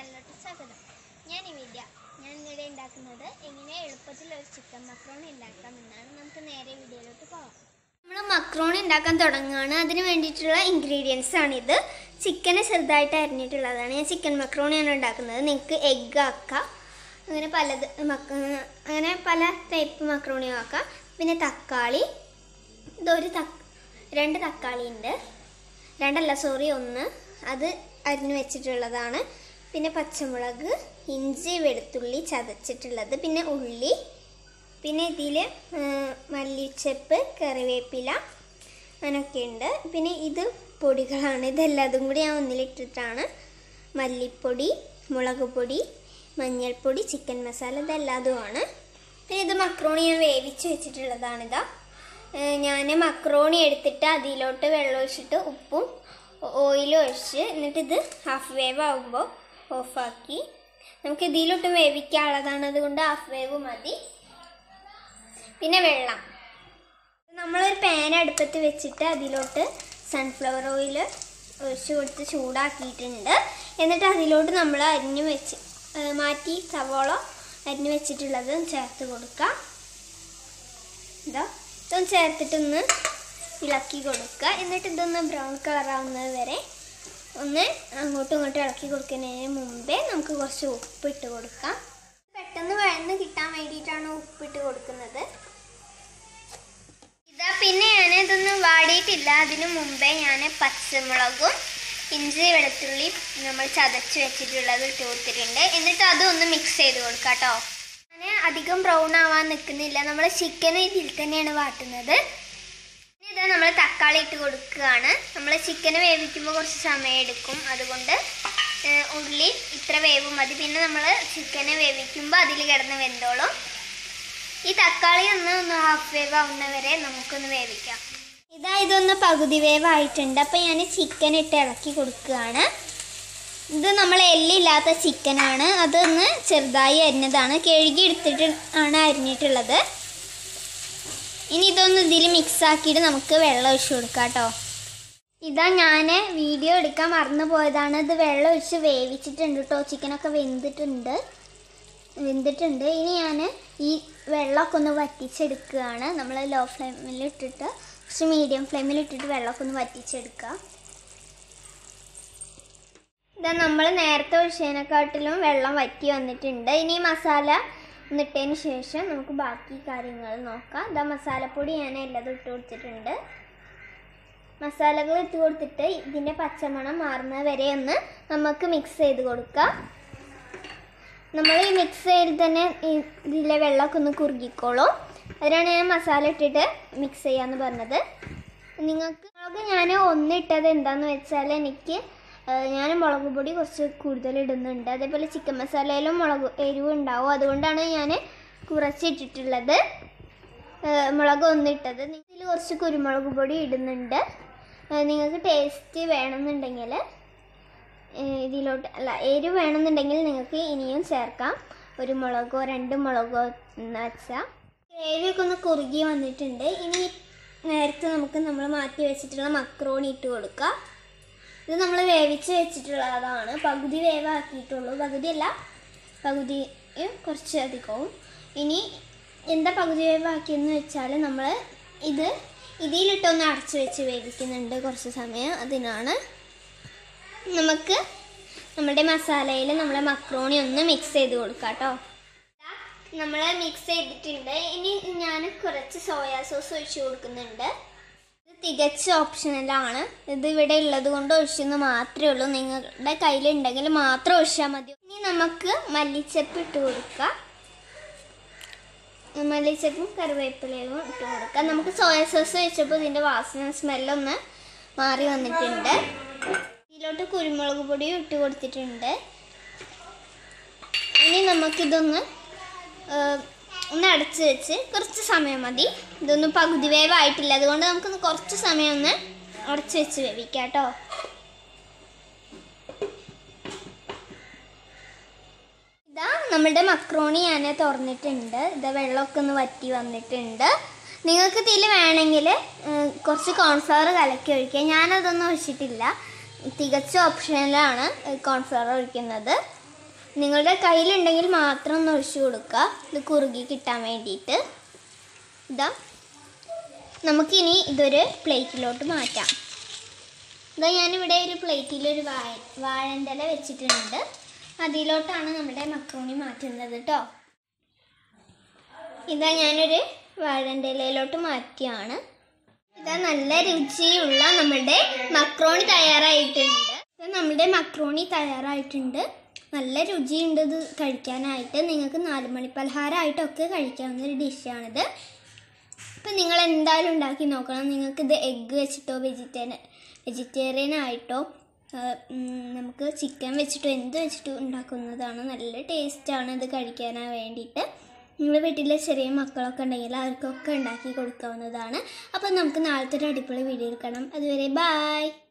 ചാനലിലോട്ട് സ്വാഗതം ഞാൻ വിദ്യ ഞാൻ ഇന്നിടെ ഉണ്ടാക്കുന്നത് എങ്ങനെ എളുപ്പത്തിൽ ഒരു ചിക്കൻ മക്രോണി ഉണ്ടാക്കാം എന്നാണ് നമുക്ക് നേരെ വീഡിയോയിലോട്ട് പോകാം നമ്മൾ മക്രോണി ഉണ്ടാക്കാൻ തുടങ്ങുകയാണ് അതിന് വേണ്ടിയിട്ടുള്ള ഇൻഗ്രീഡിയൻസ് ആണിത് ചിക്കന് ചെറുതായിട്ട് അരിഞ്ഞിട്ടുള്ളതാണ് ഞാൻ ചിക്കൻ മക്രോണിയാണ് ഉണ്ടാക്കുന്നത് നിങ്ങൾക്ക് എഗ്ഗ് ആക്കാം അങ്ങനെ പലത് മക്ക അങ്ങനെ പല ടൈപ്പ് മക്രോണിയും ആക്കാം പിന്നെ തക്കാളി ഇതൊരു തക്ക രണ്ട് തക്കാളി ഉണ്ട് രണ്ടല്ല സോറി ഒന്ന് അത് അരിഞ്ഞു വെച്ചിട്ടുള്ളതാണ് പിന്നെ പച്ചമുളക് ഇഞ്ചി വെളുത്തുള്ളി ചതച്ചിട്ടുള്ളത് പിന്നെ ഉള്ളി പിന്നെ ഇതിൽ മല്ലിച്ചപ്പ് കറിവേപ്പില അങ്ങനെയൊക്കെ ഉണ്ട് പിന്നെ ഇത് പൊടികളാണ് ഇതെല്ലാതും കൂടി ഞാൻ ഒന്നിലിട്ടിട്ടാണ് മല്ലിപ്പൊടി മുളക് പൊടി മഞ്ഞൾപ്പൊടി ചിക്കൻ മസാല ഇതെല്ലാതുമാണ് പിന്നെ ഇത് മക്രോണി ഞാൻ വേവിച്ച് വെച്ചിട്ടുള്ളതാണിതാ ഞാൻ മക്രോണി എടുത്തിട്ട് അതിലോട്ട് വെള്ളം ഒഴിച്ചിട്ട് ഉപ്പും ഓയിൽ ഒഴിച്ച് എന്നിട്ട് ഇത് ഹാഫ് വേവ് ആകുമ്പോൾ ഓഫാക്കി നമുക്ക് ഇതിലോട്ട് വേവിക്കാനുള്ളതാണ് അതുകൊണ്ട് ഹാഫ് വേവ് മതി പിന്നെ വെള്ളം നമ്മളൊരു പാൻ അടുപ്പത്ത് വെച്ചിട്ട് അതിലോട്ട് സൺഫ്ലവർ ഓയിൽ ഒഴിച്ച് കൊടുത്ത് ചൂടാക്കിയിട്ടുണ്ട് എന്നിട്ട് അതിലോട്ട് നമ്മൾ അരിഞ്ഞു വെച്ച് ഏ, മാറ്റി സവോള അരിഞ്ഞു വെച്ചിട്ടുള്ളത് ചേർത്ത് കൊടുക്കാം ഇതാ ഇതൊന്ന് ചേർത്തിട്ടൊന്ന് ഇളക്കി കൊടുക്കുക എന്നിട്ട് ഇതൊന്ന് ബ്രൗൺ കളർ ആവുന്നത് വരെ ഒന്ന് അങ്ങോട്ടും ഇങ്ങോട്ടും ഇളക്കി കൊടുക്കുന്നതിന് മുമ്പേ നമുക്ക് കുറച്ച് ഉപ്പിട്ട് കൊടുക്കാം പെട്ടെന്ന് വഴന്ന് കിട്ടാൻ വേണ്ടിയിട്ടാണ് ഉപ്പിട്ട് കൊടുക്കുന്നത് ഇതാ പിന്നെ ഞാൻ ഇതൊന്നും വാടിയിട്ടില്ല അതിനു മുമ്പേ ഞാൻ പച്ചമുളകും ഇഞ്ചി വെളുത്തുള്ളി നമ്മൾ ചതച്ച് വെച്ചിട്ടുള്ളത് ഇട്ട് കൊടുത്തിട്ടുണ്ട് എന്നിട്ട് അതൊന്ന് മിക്സ് ചെയ്ത് കൊടുക്കാം കേട്ടോ ഞാൻ അധികം ബ്രൗൺ ആവാൻ നിൽക്കുന്നില്ല നമ്മൾ ചിക്കൻ ഇതിൽ തന്നെയാണ് വാട്ടുന്നത് ഇനി ഇതാ നമ്മൾ തക്കാളി ഇട്ട് കൊടുക്കുകയാണ് നമ്മൾ ചിക്കൻ വേവിക്കുമ്പോൾ കുറച്ച് സമയം എടുക്കും അതുകൊണ്ട് ഏഹ്, ഉള്ളി ഇത്ര വേവ് മതി പിന്നെ നമ്മൾ ചിക്കനെ വേവിക്കുമ്പോൾ അതിൽ കിടന്ന് വെന്തോളും ഈ തക്കാളി ഒന്ന് ഒന്ന് ഹാഫ് വേവ് ആവുന്നവരെ നമുക്കൊന്ന് വേവിക്കാം ഇതാ ഇതൊന്ന് പകുതി വേവ് ആയിട്ടുണ്ട് അപ്പം ഞാൻ ചിക്കൻ ഇട്ട് ഇളക്കി കൊടുക്കുകയാണ് ഇത് നമ്മൾ എല്ലില്ലാത്ത ചിക്കനാണ് അതൊന്ന് ചെറുതായി അരിഞ്ഞതാണ് കഴുകി എടുത്തിട്ട് ആണ് അരിഞ്ഞിട്ടുള്ളത് ഇനി ഇതൊന്ന് ഇതിൽ മിക്സ് ആക്കിയിട്ട് നമുക്ക് വെള്ളം ഒഴിച്ചു കൊടുക്കാം കേട്ടോ ഇതാ ഞാൻ വീഡിയോ എടുക്കാൻ മറന്നു പോയതാണ് ഇത് വെള്ളം ഒഴിച്ച് വേവിച്ചിട്ടുണ്ട് കേട്ടോ ചിക്കനൊക്കെ വെന്തിട്ടുണ്ട് വെന്തിട്ടുണ്ട് ഇനി ഞാൻ ഈ വെള്ളമൊക്കെ ഒന്ന് വറ്റിച്ചെടുക്കുകയാണ് നമ്മൾ ലോ ഫ്ലെയിമിൽ ഇട്ടിട്ട് കുറച്ച് മീഡിയം ഫ്ലെയിമിൽ ഇട്ടിട്ട് വെള്ളമൊക്കെ ഒന്ന് വറ്റിച്ചെടുക്കുക ഇതാ നമ്മൾ നേരത്തെ ഒഴിച്ചതിനെക്കാട്ടിലും വെള്ളം വറ്റി വന്നിട്ടുണ്ട് ഇനി ഈ മസാല ഒന്നിട്ടതിന് ശേഷം നമുക്ക് ബാക്കി കാര്യങ്ങൾ നോക്കാം ഇതാ മസാലപ്പൊടി ഞാൻ എല്ലാം ഇട്ട് കൊടുത്തിട്ടുണ്ട് മസാലകൾ ഇട്ട് കൊടുത്തിട്ട് ഇതിൻ്റെ പച്ചമണം മാറുന്നത് വരെ ഒന്ന് നമുക്ക് മിക്സ് ചെയ്ത് കൊടുക്കാം നമ്മൾ ഈ മിക്സ് ചെയ്ത് തന്നെ ഈ- ഇതിലെ വെള്ളമൊക്കെ ഒന്ന് കുറുകിക്കോളും അതിനാണ് ഞാൻ മസാല ഇട്ടിട്ട് മിക്സ് ചെയ്യാന്ന് പറഞ്ഞത് നിങ്ങൾക്ക് മുളക് ഞാൻ ഒന്നിട്ടത് എന്താന്ന് വെച്ചാൽ എനിക്ക് ഞാൻ മുളക് പൊടി കുറച്ച് കൂടുതൽ ഇടുന്നുണ്ട് അതേപോലെ ചിക്കൻ മസാലയിലും മുളക് എരിവ് ഉണ്ടാവും അതുകൊണ്ടാണ് ഞാൻ കുറച്ചിട്ടിട്ടുള്ളത് ഏഹ് മുളക് ഒന്നിട്ടത് ഇതിൽ കുറച്ച് കുരുമുളക് പൊടി ഇടുന്നുണ്ട് ഏഹ് നിങ്ങൾക്ക് ടേസ്റ്റ് വേണമെന്നുണ്ടെങ്കിൽ ഏഹ് ഇതിലോട്ട് അല്ല എരിവ് വേണമെന്നുണ്ടെങ്കിൽ നിങ്ങൾക്ക് ഇനിയും ചേർക്കാം ഒരു മുളകോ രണ്ട് മുളകോ എന്ന് വെച്ചാൽ ഗ്രേവിയൊക്കെ ഒന്ന് കുറുകി വന്നിട്ടുണ്ട് ഇനി നേരത്തെ നമുക്ക് നമ്മൾ മാറ്റി വെച്ചിട്ടുള്ള മക്രോണി ഇട്ട് കൊടുക്കാം ഇത് നമ്മൾ വേവിച്ച് വെച്ചിട്ടുള്ളതാണ് പകുതി വേവാക്കിയിട്ടുള്ളൂ പകുതിയല്ല പകുതി കുറച്ച് അധികവും ഇനി എന്താ പകുതി വേവാക്കിയെന്ന് വെച്ചാൽ നമ്മൾ ഇത് ഇതിലിട്ടൊന്ന് അടച്ച് വെച്ച് വേവിക്കുന്നുണ്ട് കുറച്ച് സമയം അതിനാണ് നമുക്ക് നമ്മുടെ മസാലയിൽ നമ്മളെ മക്രോണി ഒന്ന് മിക്സ് ചെയ്ത് കൊടുക്കാം കേട്ടോ നമ്മൾ മിക്സ് ചെയ്തിട്ടുണ്ട് ഇനി ഞാൻ കുറച്ച് സോയാ സോസ് ഒഴിച്ച് കൊടുക്കുന്നുണ്ട് ഇത് തികച്ച ഓപ്ഷണലാണ് ഇത് ഇവിടെ ഉള്ളത് കൊണ്ട് ഒഴിച്ചെന്ന് മാത്രമേ ഉള്ളൂ നിങ്ങളുടെ കയ്യിലുണ്ടെങ്കിൽ മാത്രം ഒഴിച്ചാൽ മതി ഇനി നമുക്ക് മല്ലിച്ചപ്പ് ഇട്ട് കൊടുക്കാം മല്ലിച്ചപ്പും കറിവേപ്പിലയും ഇട്ട് കൊടുക്കാം നമുക്ക് സോയാ സോസ് വെച്ചപ്പോൾ ഇതിൻ്റെ വാസന സ്മെല്ലൊന്ന് മാറി വന്നിട്ടുണ്ട് ഇതിലോട്ട് കുരുമുളക് പൊടിയും ഇട്ട് കൊടുത്തിട്ടുണ്ട് ഇനി നമുക്കിതൊന്ന് ആ, ഒന്ന് അടച്ച് വെച്ച് കുറച്ച് സമയം മതി ഇതൊന്നും പകുതി വേവായിട്ടില്ല അതുകൊണ്ട് നമുക്കൊന്ന് കുറച്ച് സമയം ഒന്ന് അടച്ച് വെച്ച് വേവിക്കാം കേട്ടോ ഇതാ നമ്മളുടെ മക്രോണി ഞാൻ തുറന്നിട്ടുണ്ട് ഇതാ വെള്ളമൊക്കെ ഒന്ന് വറ്റി വന്നിട്ടുണ്ട് നിങ്ങൾക്ക് ഇതിൽ വേണമെങ്കിൽ കുറച്ച് കോൺഫ്ലവർ കലക്കി ഒഴിക്കുക ഞാനതൊന്നും ഒഴിച്ചിട്ടില്ല തികച്ച ഓപ്ഷനിലാണ് കോൺഫ്ലവർ ഒഴിക്കുന്നത് നിങ്ങളുടെ കയ്യിലുണ്ടെങ്കിൽ മാത്രം ഒന്ന് ഒഴിച്ചു കൊടുക്കുക ഇത് കുറുകി കിട്ടാൻ വേണ്ടിയിട്ട് ഇതാ നമുക്കിനി ഇതൊരു പ്ലേറ്റിലോട്ട് മാറ്റാം ഇതാ ഞാനിവിടെ ഒരു പ്ലേറ്റിൽ ഒരു വാഴ വാഴൻ്റെ ഇല വെച്ചിട്ടുണ്ട് അതിലോട്ടാണ് നമ്മുടെ മക്രോണി മാറ്റുന്നത് കേട്ടോ ഇതാ ഞാനൊരു വാഴൻ്റെ ഇലയിലോട്ട് മാറ്റിയാണ് ഇതാ നല്ല രുചിയുള്ള നമ്മുടെ മക്രോണി തയ്യാറായിട്ടുണ്ട് ഇത് നമ്മുടെ മക്രോണി തയ്യാറായിട്ടുണ്ട് നല്ല രുചിയുണ്ട് ഇത് കഴിക്കാനായിട്ട് നിങ്ങൾക്ക് നാല് മണി പലഹാരമായിട്ടൊക്കെ കഴിക്കാവുന്ന ഒരു ഡിഷാണിത് അപ്പം നിങ്ങൾ എന്തായാലും ഉണ്ടാക്കി നോക്കണം നിങ്ങൾക്ക് ഇത് എഗ്ഗ് വെച്ചിട്ടോ വെജിറ്റേറിയൻ വെജിറ്റേറിയൻ ആയിട്ടോ ആ, ഉം, നമുക്ക് ചിക്കൻ വെച്ചിട്ടോ എന്ത് വെച്ചിട്ടോ ഉണ്ടാക്കുന്നതാണ് നല്ല ടേസ്റ്റാണ് ഇത് കഴിക്കാനാ വേണ്ടിയിട്ട് നിങ്ങളുടെ വീട്ടിലെ ചെറിയ മക്കളൊക്കെ ഉണ്ടെങ്കിൽ അവർക്കൊക്കെ ഉണ്ടാക്കി കൊടുക്കാവുന്നതാണ് അപ്പം നമുക്ക് നാളത്തെ ഒരു അടിപൊളി വീഡിയോ എടുക്കണം അതുവരെ ബായ്